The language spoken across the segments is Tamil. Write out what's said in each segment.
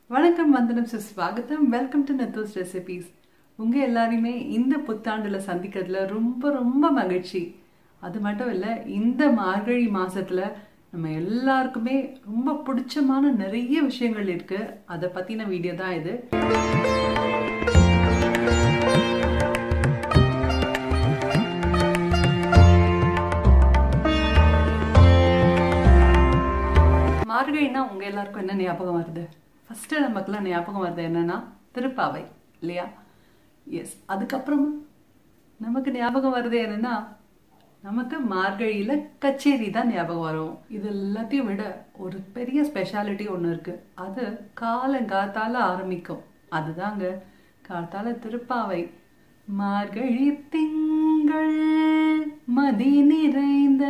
வணக்கம் வந்தனம் சுஸ்வாகத்தம் வெல்கம் டு நத்தோஸ் ரெசிபீஸ் உங்கள் எல்லாரையுமே இந்த புத்தாண்டில் சந்திக்கிறதுல ரொம்ப ரொம்ப மகிழ்ச்சி அது மட்டும் இல்லை இந்த மார்கழி மாசத்துல நம்ம எல்லாருக்குமே ரொம்ப பிடிச்சமான நிறைய விஷயங்கள் இருக்கு அதை பற்றின வீடியோ தான் இது மார்கழினா உங்க எல்லாருக்கும் என்ன ஞாபகம் வருது ஃபர்ஸ்ட் நமக்குலாம் ஞாபகம் வருது என்னன்னா திருப்பாவை இல்லையா எஸ் அதுக்கப்புறமா நமக்கு ஞாபகம் வருது என்னன்னா நமக்கு மார்கழியில கச்சேரி தான் ஞாபகம் வரும் இது எல்லாத்தையும் விட ஒரு பெரிய ஸ்பெஷாலிட்டி ஒன்று இருக்கு அது காலங்காத்தால ஆரம்பிக்கும் அதுதாங்க காத்தால திருப்பாவை மார்கழி திங்கள் மதி நிறைந்த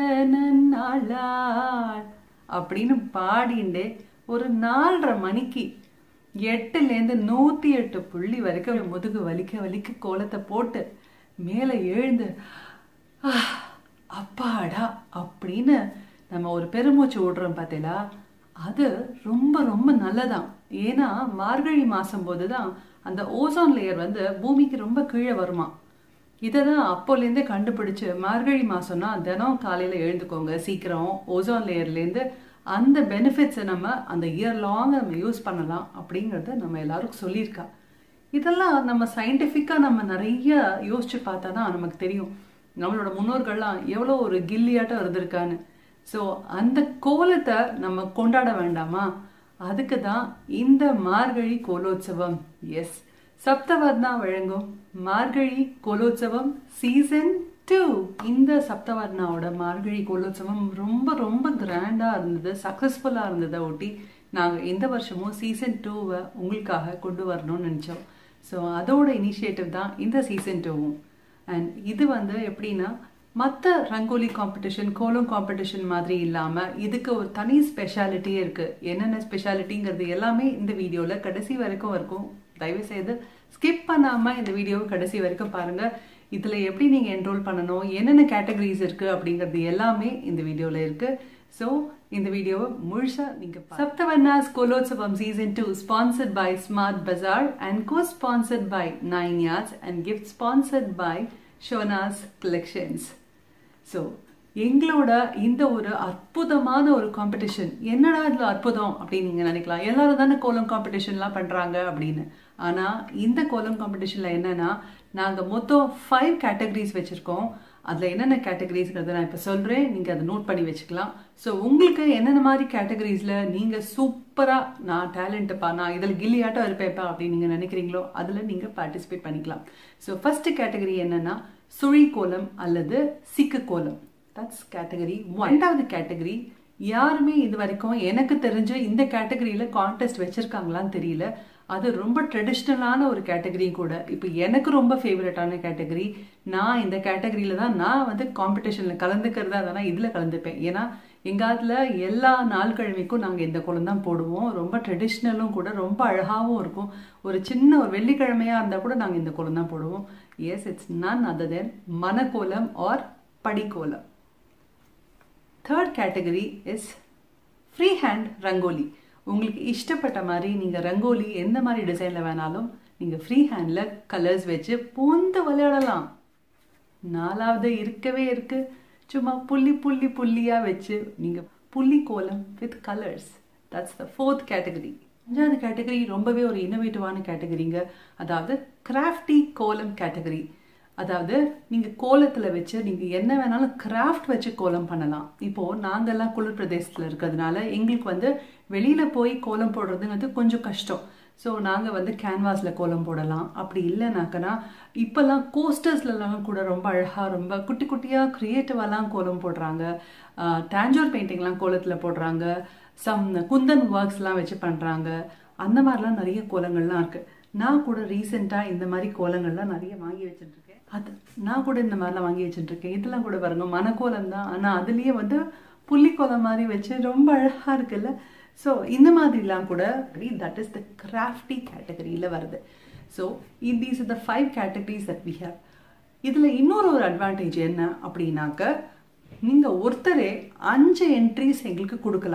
நன்னாளாள் அப்படின்னு பாடிண்டே ஒரு நாலரை மணிக்கு எட்டுலேருந்து நூற்றி எட்டு புள்ளி வரைக்கும் முதுகு வலிக்க வலிக்க கோலத்தை போட்டு மேலே எழுந்து "ஆஹ், அப்பாடா அப்படின்னு நம்ம ஒரு பெருமூச்சு விடுறோம் பார்த்தீங்களா அது ரொம்ப ரொம்ப நல்லதான் ஏன்னா மார்கழி மாசம் போது தான் அந்த ஓசோன் லேயர் வந்து பூமிக்கு ரொம்ப கீழே வருமா இதை தான் அப்போலேருந்தே கண்டுபிடிச்சு மார்கழி மாசம்னா தினம் காலையில் எழுந்துக்கோங்க சீக்கிரம் ஓசோன் லேயர்லேருந்து அந்த பெனிஃபிட்ஸை நம்ம அந்த இயர் லாங் நம்ம யூஸ் பண்ணலாம் அப்படிங்கிறத நம்ம எல்லாருக்கும் சொல்லியிருக்கா இதெல்லாம் நம்ம சயின்டிஃபிக்காக நம்ம நிறைய யோசிச்சு பார்த்தா தான் நமக்கு தெரியும் நம்மளோட முன்னோர்கள்லாம் எவ்வளோ ஒரு கில்லியாட்டம் இருந்திருக்கான்னு ஸோ அந்த கோலத்தை நம்ம கொண்டாட வேண்டாமா அதுக்கு தான் இந்த மார்கழி கோலோத்சவம் எஸ் சப்தவர்ணா வழங்கும் மார்கழி கோலோத்சவம் சீசன் டூ இந்த சப்தவர்ணாவோட மார்கழி கோலோத்சவம் ரொம்ப ரொம்ப கிராண்டா இருந்தது சக்சஸ்ஃபுல்லா இருந்ததை ஒட்டி நாங்கள் இந்த வருஷமும் சீசன் டூவை உங்களுக்காக கொண்டு வரணும்னு நினச்சோம் ஸோ அதோட இனிஷியேட்டிவ் தான் இந்த சீசன் டூவும் அண்ட் இது வந்து எப்படின்னா மற்ற ரங்கோலி காம்படிஷன் கோலம் காம்படிஷன் மாதிரி இல்லாமல் இதுக்கு ஒரு தனி ஸ்பெஷாலிட்டியே இருக்குது என்னென்ன ஸ்பெஷாலிட்டிங்கிறது எல்லாமே இந்த வீடியோவில் கடைசி வரைக்கும் இருக்கும் தயவு செய்து ஸ்கிப் பண்ணாமல் இந்த வீடியோவை கடைசி வரைக்கும் பாருங்கள் இதில் எப்படி நீங்கள் என்ரோல் பண்ணணும் என்னென்ன கேட்டகரிஸ் இருக்குது அப்படிங்கிறது எல்லாமே இந்த வீடியோவில் இருக்குது ஸோ இந்த வீடியோவை முழுசாக நீங்கள் Saptavarna's Kolotsavam season two sponsored by Smart Bazaar and co sponsored by Nine Yards and gift sponsored by Shona's collections so எங்களோட இந்த ஒரு அற்புதமான ஒரு காம்படிஷன் என்னடா இதில் அற்புதம் அப்படின்னு நீங்கள் நினைக்கலாம் எல்லாரும் தானே கோலம் காம்படிஷன்லாம் பண்ணுறாங்க அப்படின்னு ஆனால் இந்த கோலம் காம்படிஷனில் என்னன்னா நாங்கள் மொத்தம் ஃபைவ் கேட்டகரிஸ் வச்சுருக்கோம் அதில் என்னென்ன கேட்டகரிஸ்ங்கிறத நான் இப்போ சொல்கிறேன் நீங்கள் அதை நோட் பண்ணி வச்சுக்கலாம் ஸோ உங்களுக்கு என்னென்ன மாதிரி கேட்டகரிஸில் நீங்கள் சூப்பராக நான் டேலண்ட்டுப்பா நான் இதில் கில்லியாட்டம் இருப்பேப்பா அப்படின்னு நீங்கள் நினைக்கிறீங்களோ அதில் நீங்கள் பார்ட்டிசிபேட் பண்ணிக்கலாம் ஸோ ஃபர்ஸ்ட் கேட்டகரி என்னென்னா சுழி கோலம் அல்லது சிக்கு கோலம் தட்ஸ் கேட்டகரி ரெண்டாவது கேட்டகரி யாருமே இது வரைக்கும் எனக்கு தெரிஞ்ச இந்த கேட்டகரியில் கான்டெஸ்ட் வச்சுருக்காங்களான்னு தெரியல அது ரொம்ப ட்ரெடிஷ்னலான ஒரு கேட்டகரியும் கூட இப்போ எனக்கு ரொம்ப ஃபேவரட்டான கேட்டகரி நான் இந்த கேட்டகரியில் தான் நான் வந்து காம்படிஷனில் கலந்துக்கிறதா இருந்தால் இதில் கலந்துப்பேன் ஏன்னா எங்காத்துல எல்லா நாள்கிழமைக்கும் நாங்கள் இந்த கோலம் தான் போடுவோம் ரொம்ப ட்ரெடிஷ்னலும் கூட ரொம்ப அழகாகவும் இருக்கும் ஒரு சின்ன ஒரு வெள்ளிக்கிழமையாக இருந்தால் கூட நாங்கள் இந்த கோலம் தான் போடுவோம் yes it's none other then மனக்கோலம் ஆர் படிக்கோலம் third category is free hand rangoli உங்களுக்கு இஷ்டப்பட்ட மாதிரி நீங்கள் ரங்கோலி எந்த மாதிரி டிசைனில் வேணாலும் நீங்கள் ஃப்ரீ ஹேண்டில் கலர்ஸ் வச்சு பூந்து விளையாடலாம் நாலாவது இருக்கவே இருக்கு சும்மா புள்ளி புள்ளி புள்ளியாக வச்சு நீங்கள் புள்ளி கோலம் with colours that's the fourth category அஞ்சாவது கேட்டகரி ரொம்பவே ஒரு இன்னோவேட்டிவான கேட்டகரிங்க அதாவது கிராஃப்டி கோலம் கேட்டகரி அதாவது நீங்கள் கோலத்தில் வச்சு நீங்கள் என்ன வேணாலும் கிராஃப்ட் வச்சு கோலம் பண்ணலாம் இப்போது நாங்கள்லாம் குளிர் பிரதேசத்தில் இருக்கிறதுனால எங்களுக்கு வந்து வெளியில் போய் கோலம் போடுறதுங்கிறது கொஞ்சம் கஷ்டம் ஸோ நாங்கள் வந்து கேன்வாஸில் கோலம் போடலாம் அப்படி இல்லைனாக்கனா இப்போல்லாம் கோஸ்டர்ஸ்லலாம் கூட ரொம்ப அழகாக ரொம்ப குட்டி குட்டியாக க்ரியேட்டிவாலாம் கோலம் போடுறாங்க டேஞ்சோர் பெயிண்டிங்லாம் கோலத்தில் போடுறாங்க சம் குந்தன் ஒர்க்ஸ்லாம் வச்சு பண்ணுறாங்க அந்த மாதிரிலாம் நிறைய கோலங்கள்லாம் இருக்குது நான் கூட ரீசெண்டாக இந்த மாதிரி கோலங்கள்லாம் நிறைய வாங்கி வச்சுட்டுருக்கேன் அது நான் கூட இந்த மாதிரிலாம் வாங்கி வச்சுட்டுருக்கேன் இதெல்லாம் கூட பாருங்க மனக்கோலம் தான் ஆனால் அதுலேயே வந்து புள்ளிக்கோலம் மாதிரி வச்சு ரொம்ப அழகாக இருக்குல்ல ஸோ இந்த மாதிரிலாம் கூட தட் இஸ் த கிராஃப்டி கேட்டகரியில் வருது so these are the five categories that we have இதில் இன்னொரு ஒரு அட்வான்டேஜ் என்ன அப்படின்னாக்க நீங்கள் ஒருத்தரே அஞ்சு என்ட்ரிஸ் எங்களுக்கு கொடுக்கலாம்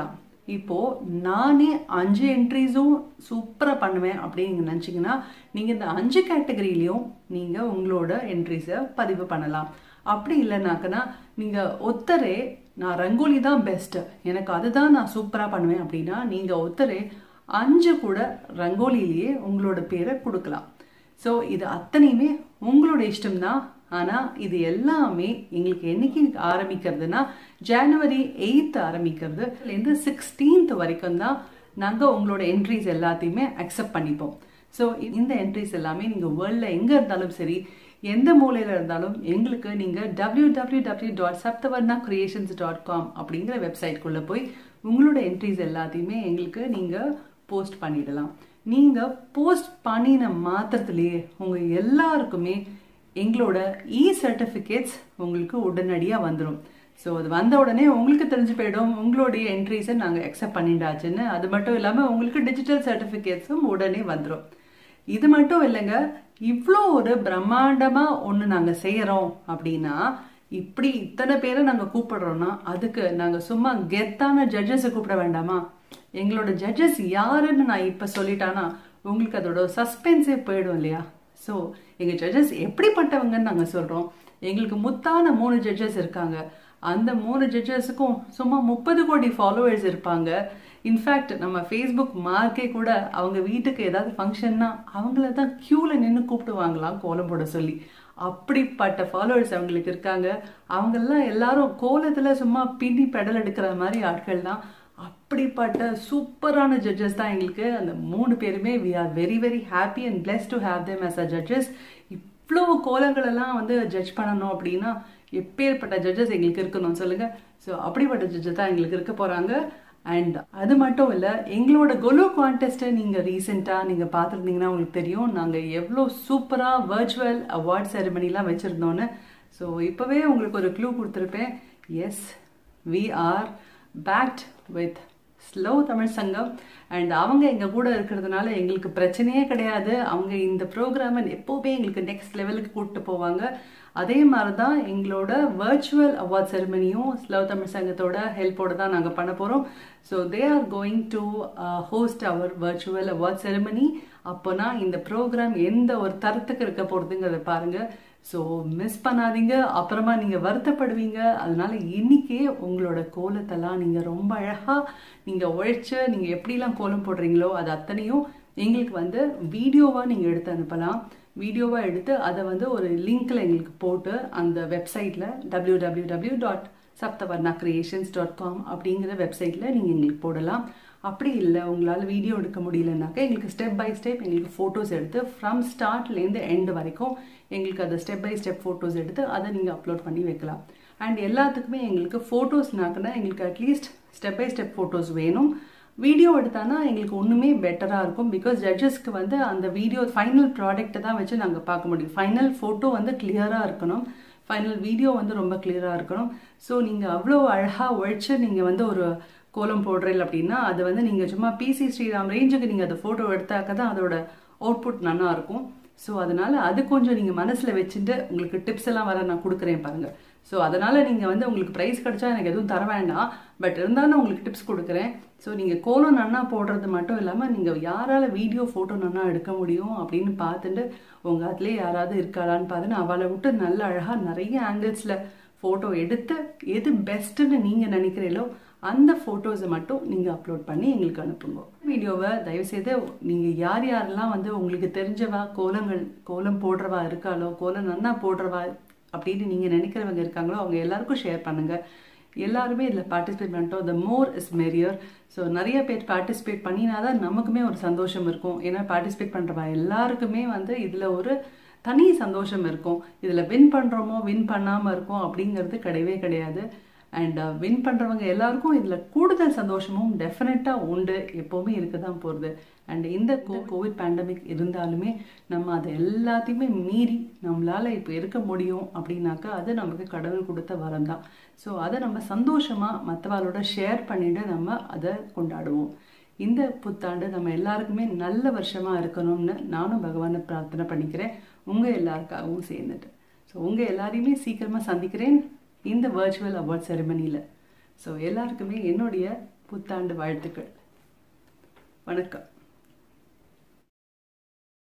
இப்போ நானே அஞ்சு என்ட்ரிஸும் சூப்பராக பண்ணுவேன் அப்படின்னு நீங்கள் நினச்சிங்கன்னா நீங்கள் இந்த அஞ்சு கேட்டகரியிலையும் நீங்கள் உங்களோட என்ட்ரிஸை பதிவு பண்ணலாம் அப்படி இல்லைனாக்கனா நீங்கள் ஒத்தரே நான் ரங்கோலி தான் பெஸ்ட்டு எனக்கு அதுதான் நான் சூப்பராக பண்ணுவேன் அப்படின்னா நீங்கள் ஒத்தரே அஞ்சு கூட ரங்கோலியிலேயே உங்களோட பேரை கொடுக்கலாம் ஸோ இது அத்தனையுமே உங்களோட இஷ்டம்தான் ஆனால் இது எல்லாமே எங்களுக்கு என்னைக்கு ஆரம்பிக்கிறதுனா ஜனவரி எயித்து ஆரம்பிக்கிறது இதுலேருந்து சிக்ஸ்டீன்த் வரைக்கும் தான் நாங்கள் உங்களோட என்ட்ரிஸ் எல்லாத்தையுமே அக்செப்ட் பண்ணிப்போம் ஸோ இந்த என்ட்ரிஸ் எல்லாமே நீங்கள் வேர்ல்டில் எங்கே இருந்தாலும் சரி எந்த மூலையில் இருந்தாலும் எங்களுக்கு நீங்கள் W W W dot Saptavarna creations dot com அப்படிங்கிற வெப்சைட்குள்ளே போய் உங்களோட என்ட்ரிஸ் எல்லாத்தையுமே எங்களுக்கு நீங்கள் போஸ்ட் பண்ணிடலாம் நீங்கள் போஸ்ட் பண்ணின மாத்திரத்திலேயே உங்கள் எல்லாருக்குமே எங்களோட இ சர்டிஃபிகேட்ஸ் உங்களுக்கு உடனடியாக வந்துடும் ஸோ அது வந்த உடனே உங்களுக்கு தெரிஞ்சு போயிடும் உங்களுடைய என்ட்ரிஸை நாங்கள் அக்செப்ட் பண்ணிட்டாச்சுன்னு அது மட்டும் இல்லாமல் உங்களுக்கு டிஜிட்டல் சர்டிஃபிகேட்ஸும் உடனே வந்துடும் இது மட்டும் இல்லைங்க இவ்வளோ ஒரு பிரம்மாண்டமாக ஒன்று நாங்கள் செய்கிறோம் அப்படின்னா இப்படி இத்தனை பேரை நாங்கள் கூப்பிடுறோன்னா அதுக்கு நாங்கள் சும்மா கெத்தான ஜட்ஜஸை கூப்பிட வேண்டாமா எங்களோட ஜட்ஜஸ் யாருன்னு நான் இப்போ சொல்லிட்டானா உங்களுக்கு அதோட சஸ்பென்ஸே போயிடும் இல்லையா ஸோ எங்கள் ஜட்ஜஸ் எப்படிப்பட்டவங்கன்னு நாங்கள் சொல்கிறோம் எங்களுக்கு முத்தான மூணு ஜட்ஜஸ் இருக்காங்க அந்த மூணு ஜட்ஜஸுக்கும் சும்மா முப்பது கோடி ஃபாலோவர்ஸ் இருப்பாங்க இன்ஃபேக்ட் நம்ம ஃபேஸ்புக் மார்க்கே கூட அவங்க வீட்டுக்கு ஏதாவது ஃபங்க்ஷன்னா அவங்கள தான் க்யூவில் நின்று கூப்பிட்டு வாங்கலாம் கோலம் போட சொல்லி அப்படிப்பட்ட ஃபாலோவர்ஸ் அவங்களுக்கு இருக்காங்க அவங்கெல்லாம் எல்லாரும் கோலத்தில் சும்மா பின்னி பெடல் எடுக்கிற மாதிரி ஆட்கள் தான் அப்படிப்பட்ட சூப்பரான ஜட்ஜஸ் தான் எங்களுக்கு அந்த மூணு பேருமே we are very very happy and pleased to have them as a judges இவ்வளோ கோலங்களெல்லாம் வந்து ஜட்ஜ் பண்ணணும் அப்படின்னா எப்பேற்பட்ட ஜட்ஜஸ் எங்களுக்கு இருக்கணும் சொல்லுங்க ஸோ அப்படிப்பட்ட ஜட்ஜஸ் தான் எங்களுக்கு இருக்க போகிறாங்க அண்ட் அது மட்டும் இல்லை எங்களோட கொலு கான்டெஸ்ட்டை நீங்கள் ரீசெண்டாக நீங்கள் பார்த்துருந்தீங்கன்னா உங்களுக்கு தெரியும் நாங்கள் எவ்வளோ சூப்பராக வர்ச்சுவல் அவார்ட் செரமனிலாம் வச்சுருந்தோன்னு ஸோ இப்போவே உங்களுக்கு ஒரு க்ளூ கொடுத்துருப்பேன் yes we are backed with SLO Tamil Sangam and அவங்க எங்கள் கூட இருக்கிறதுனால எங்களுக்கு பிரச்சனையே கிடையாது அவங்க இந்த ப்ரோக்ராமை எப்போவுமே எங்களுக்கு நெக்ஸ்ட் லெவலுக்கு கூப்பிட்டு போவாங்க அதே மாதிரி தான் எங்களோட வர்ச்சுவல் அவார்ட் செரமனியும் ஸ்லோ தமிழ் சங்கத்தோட ஹெல்ப்போடு தான் நாங்கள் பண்ண போகிறோம் so they are going to host our virtual award ceremony அப்போனா இந்த ப்ரோக்ராம் எந்த ஒரு தரத்துக்கு இருக்க போகிறதுங்கிறத பாருங்கள் ஸோ மிஸ் பண்ணாதீங்க அப்புறமா நீங்கள் வருத்தப்படுவீங்க அதனால இன்னைக்கே உங்களோட கோலத்தெல்லாம் நீங்கள் ரொம்ப அழகாக நீங்கள் உழைச்சு நீங்கள் எப்படிலாம் கோலம் போடுறீங்களோ அது அத்தனையும் எங்களுக்கு வந்து வீடியோவாக நீங்கள் எடுத்து அனுப்பலாம் வீடியோவாக எடுத்து அதை வந்து ஒரு லிங்க்கில் எங்களுக்கு போட்டு அந்த வெப்சைட்டில் W W W dot Saptavarna creations dot com அப்படிங்கிற வெப்சைட்டில் நீங்கள் எங்களுக்கு போடலாம் அப்படி இல்லை உங்களால் வீடியோ எடுக்க முடியலனாக்கா எங்களுக்கு ஸ்டெப் பை ஸ்டெப் எங்களுக்கு ஃபோட்டோஸ் எடுத்து ஃப்ரம் ஸ்டார்ட்லேருந்து எண்டு வரைக்கும் எங்களுக்கு அதை ஸ்டெப் பை ஸ்டெப் ஃபோட்டோஸ் எடுத்து அதை நீங்கள் அப்லோட் பண்ணி வைக்கலாம் அண்ட் எல்லாத்துக்குமே எங்களுக்கு ஃபோட்டோஸ்னாக்குனா எங்களுக்கு at least step by step photos வேணும் வீடியோ எடுத்தானா எங்களுக்கு ஒன்றுமே பெட்டராக இருக்கும் பிகாஸ் ஜட்ஜஸ்க்கு வந்து அந்த வீடியோ ஃபைனல் ப்ராடக்ட்டை தான் வச்சு நாங்கள் பார்க்க முடியும் ஃபைனல் ஃபோட்டோ வந்து கிளியராக இருக்கணும் ஃபைனல் வீடியோ வந்து ரொம்ப கிளியராக இருக்கணும் ஸோ நீங்கள் அவ்வளோ அழகாக உழைச்சி நீங்கள் வந்து ஒரு கோலம் போடுறீங்க அப்படின்னா அது வந்து நீங்கள் சும்மா பிசி ஸ்ரீராம் ரேஞ்சுக்கு நீங்கள் அந்த ஃபோட்டோ எடுத்தாக்க தான் அதோட அவுட்புட் நல்லா இருக்கும் ஸோ அதனால் அது கொஞ்சம் நீங்கள் மனசில் வச்சுட்டு உங்களுக்கு டிப்ஸ் எல்லாம் வர நான் கொடுக்குறேன் பாருங்கள் ஸோ அதனால் நீங்கள் வந்து உங்களுக்கு ப்ரைஸ் கிடச்சா எனக்கு எதுவும் தர வேண்டாம் பட் இருந்தாலும் உங்களுக்கு டிப்ஸ் கொடுக்குறேன் ஸோ நீங்கள் கோலம் நன்னா போடுறது மட்டும் இல்லாமல் நீங்கள் யாரால் வீடியோ ஃபோட்டோ நன்னா எடுக்க முடியும் அப்படின்னு பார்த்துட்டு உங்கள் அதுலேயே யாராவது இருக்காளான்னு பார்த்துன்னு அவளை விட்டு நல்ல அழகாக நிறைய ஆங்கிள்ஸில் ஃபோட்டோ எடுத்து எது பெஸ்ட்டுன்னு நீங்கள் நினைக்கிறீங்களோ அந்த ஃபோட்டோஸை மட்டும் நீங்கள் அப்லோட் பண்ணி எங்களுக்கு அனுப்புங்க வீடியோவை தயவுசெய்து நீங்கள் யார் யாரெல்லாம் வந்து உங்களுக்கு தெரிஞ்சவா கோலங்கள் கோலம் போடுறவா இருக்காளோ கோலம் நன்னா போடுறவா அப்படின்னு நீங்கள் நினைக்கிறவங்க இருக்காங்களோ அவங்க எல்லாருக்கும் ஷேர் பண்ணுங்கள் எல்லாருமே இதில் பார்ட்டிசிபேட் பண்ணிட்டோம் த மோர் இஸ் மெரியர் ஸோ நிறைய பேர் பார்ட்டிசிபேட் பண்ணினா தான் நமக்குமே ஒரு சந்தோஷம் இருக்கும் ஏன்னா பார்ட்டிசிபேட் பண்ணுறவா எல்லாருக்குமே வந்து இதில் ஒரு தனி சந்தோஷம் இருக்கும் இதில் வின் பண்ணுறோமோ வின் பண்ணாமல் இருக்கோம் அப்படிங்கிறது கிடையவே கிடையாது அண்ட் வின் பண்ணுறவங்க எல்லாருக்கும் இதில் கூடுதல் சந்தோஷமும் டெஃபினட்டாக உண்டு எப்போவுமே இருக்க தான் போகிறது அண்ட் இந்த கோ கோவிட் பேண்டமிக் இருந்தாலுமே நம்ம அதை எல்லாத்தையுமே மீறி நம்மளால் இப்போ இருக்க முடியும் அப்படின்னாக்கா அது நமக்கு கடவுள் கொடுத்த வரம் தான் ஸோ அதை நம்ம சந்தோஷமாக மற்றவாளோட ஷேர் பண்ணிவிட்டு நம்ம அதை கொண்டாடுவோம் இந்த புத்தாண்டு நம்ம எல்லாருக்குமே நல்ல வருஷமாக இருக்கணும்னு நானும் பகவானை பிரார்த்தனை பண்ணிக்கிறேன் உங்கள் எல்லாருக்காகவும் சேர்ந்துட்டு ஸோ உங்கள் எல்லாரையுமே சீக்கிரமாக சந்திக்கிறேன் இந்த வர்ச்சுவல் அவார்ட் செரிமனியில் ஸோ எல்லாருக்குமே என்னுடைய புத்தாண்டு வாழ்த்துக்கள் வணக்கம்